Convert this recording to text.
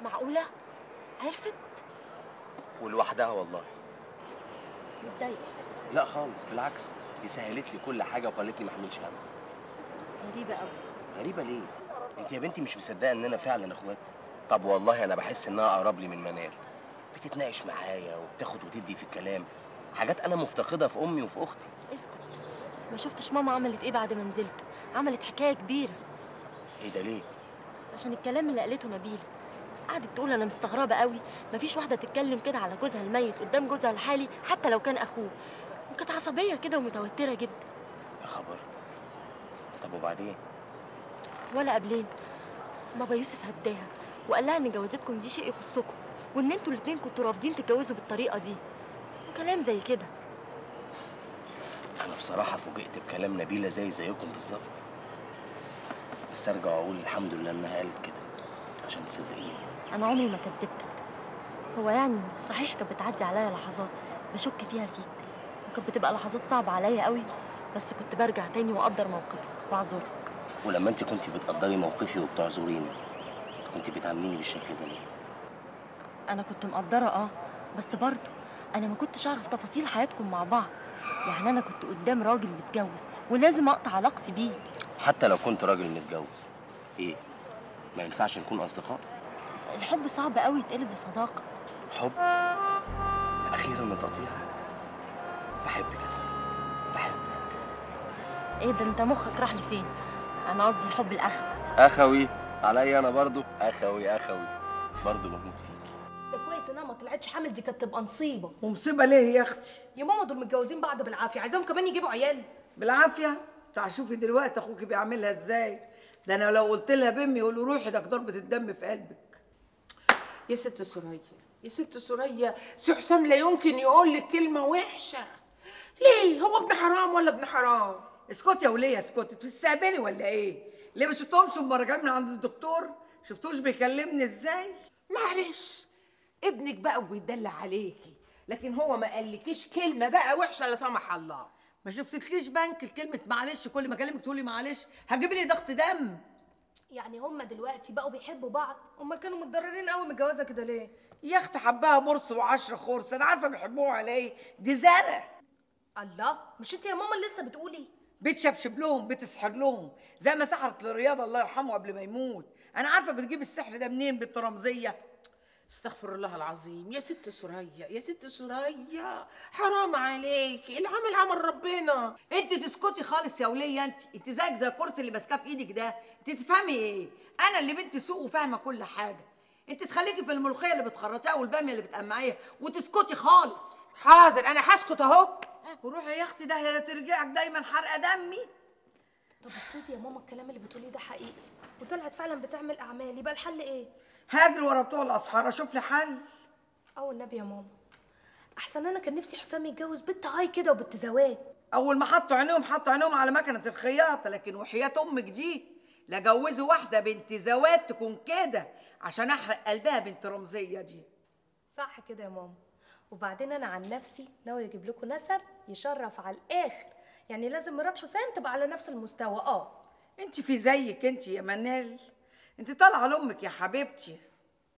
معقوله عرفت ولوحدها والله متضايقه لا خالص بالعكس دي سهلت لي كل حاجه وخلتني ما احملش هم غريبه قوي غريبه ليه انت يا بنتي مش مصدقه اننا فعلا اخوات طب والله انا بحس انها اقرب لي من منال بتتناقش معايا وبتاخد وتدي في الكلام حاجات انا مفتقدها في امي وفي اختي اسكت ما شفتش ماما عملت ايه بعد ما نزلت عملت حكايه كبيره ايه ده ليه عشان الكلام اللي قالته نبيله قعدت تقول انا مستغربه قوي مفيش واحده تتكلم كده على جوزها الميت قدام جوزها الحالي حتى لو كان اخوه وكانت عصبيه كده ومتوتره جدا يا خبر طب وبعدين ولا قبلين بابا يوسف هداها وقال لها ان جوازتكم دي شيء يخصكم وان انتوا الاتنين كنتوا رافضين تتجوزوا بالطريقه دي وكلام زي كده انا بصراحه فوجئت بكلام نبيله زي زيكم بالظبط بس ارجع واقول الحمد لله انها قالت كده عشان تصدقيني انا عمري ما كدبتك هو يعني صحيح كانت بتعدي عليا لحظات بشك فيها فيك وكانت بتبقى لحظات صعبه عليا قوي بس كنت برجع تاني واقدر موقفك واعذرك ولما انت كنت بتقدري موقفي وبتعذريني كنت بتعامليني بالشكل ده ليه انا كنت مقدره اه بس برضه انا ما كنتش اعرف تفاصيل حياتكم مع بعض يعني انا كنت قدام راجل متجوز ولازم اقطع علاقتي بيه حتى لو كنت راجل متجوز ايه ما ينفعش نكون اصدقاء الحب صعب قوي يتقلب لصداقه حب اخيرا نتقطيع بحبك يا سلمى بحبك ايه ده انت مخك راح لفين انا قصدي الحب الاخوي اخوي عليا انا برضو اخوي اخوي برضو بموت فيكي ده كويس انها ما طلعتش حامل دي كانت تبقى نصيبه ومصيبه ليه يا اختي يا ماما دول متجوزين بعض بالعافيه عايزاهم كمان يجيبوا عيال بالعافيه تعال شوفي دلوقتي اخوك بيعملها ازاي ده انا لو قلت لها بامي يقولوا روحي ده ضربه الدم في قلبك يا ست سوريا يا ست سوريا سي حسام لا يمكن يقول لك كلمه وحشه ليه هو ابن حرام ولا ابن حرام اسكتي يا وليه اسكتي بتستهبلي ولا ايه ليه ما شفتهمش لما رجعنا من عند الدكتور شفتوش بيكلمني ازاي معلش ابنك بقى وبيدلع عليكي لكن هو ما قالكيش كلمه بقى وحشه لا سمح الله ما شفتكيش بنك كلمه معلش كل ما اكلمك تقولي معلش هتجيبي لي ضغط دم يعني هما دلوقتي بقوا بيحبوا بعض امال كانوا متضررين قوي من الجوازه كده ليه يا اختي حبها مرص وعشرة خرص انا عارفه بيحبوها على ايه دي زرع الله مش انت يا ماما اللي لسه بتقولي بتشبشب لهم بتسحر لهم زي ما سحرت لرياض الله يرحمه قبل ما يموت انا عارفه بتجيب السحر ده منين بالترمزيه استغفر الله العظيم يا ست سوريا يا ست سوريا حرام عليكي العمل عمل ربنا انت تسكتي خالص يا وليه انت انت زيك زي الكرسي اللي ماسكاه في ايدك ده انت تفهمي ايه انا اللي بنت سوق وفاهمه كل حاجه انت تخليكي في الملوخيه اللي بتخرطيها والباميه اللي بتقمعيها وتسكتي خالص حاضر انا هسكت اهو وروحي يا اختي ده لا ترجعك دايما حرقه دمي طب افرضي يا ماما الكلام اللي بتقوليه ده حقيقي وطلعت فعلا بتعمل اعمال يبقى الحل ايه هاجري ورا بتوع الاسحار اشوف لي حل او النبي يا ماما احسن انا كان نفسي حسام يتجوز بنت هاي كده وبنت زواج اول ما حطوا عينيهم حطوا عينيهم على مكنه الخياطه لكن وحياه امك دي لا جوزوا واحده بنت زوات تكون كده عشان احرق قلبها بنت رمزيه دي صح كده يا ماما وبعدين انا عن نفسي ناوي اجيب لكم نسب يشرف على الاخر يعني لازم مرات حسام تبقى على نفس المستوى اه انت في زيك انت يا منال انت طالعه لامك يا حبيبتي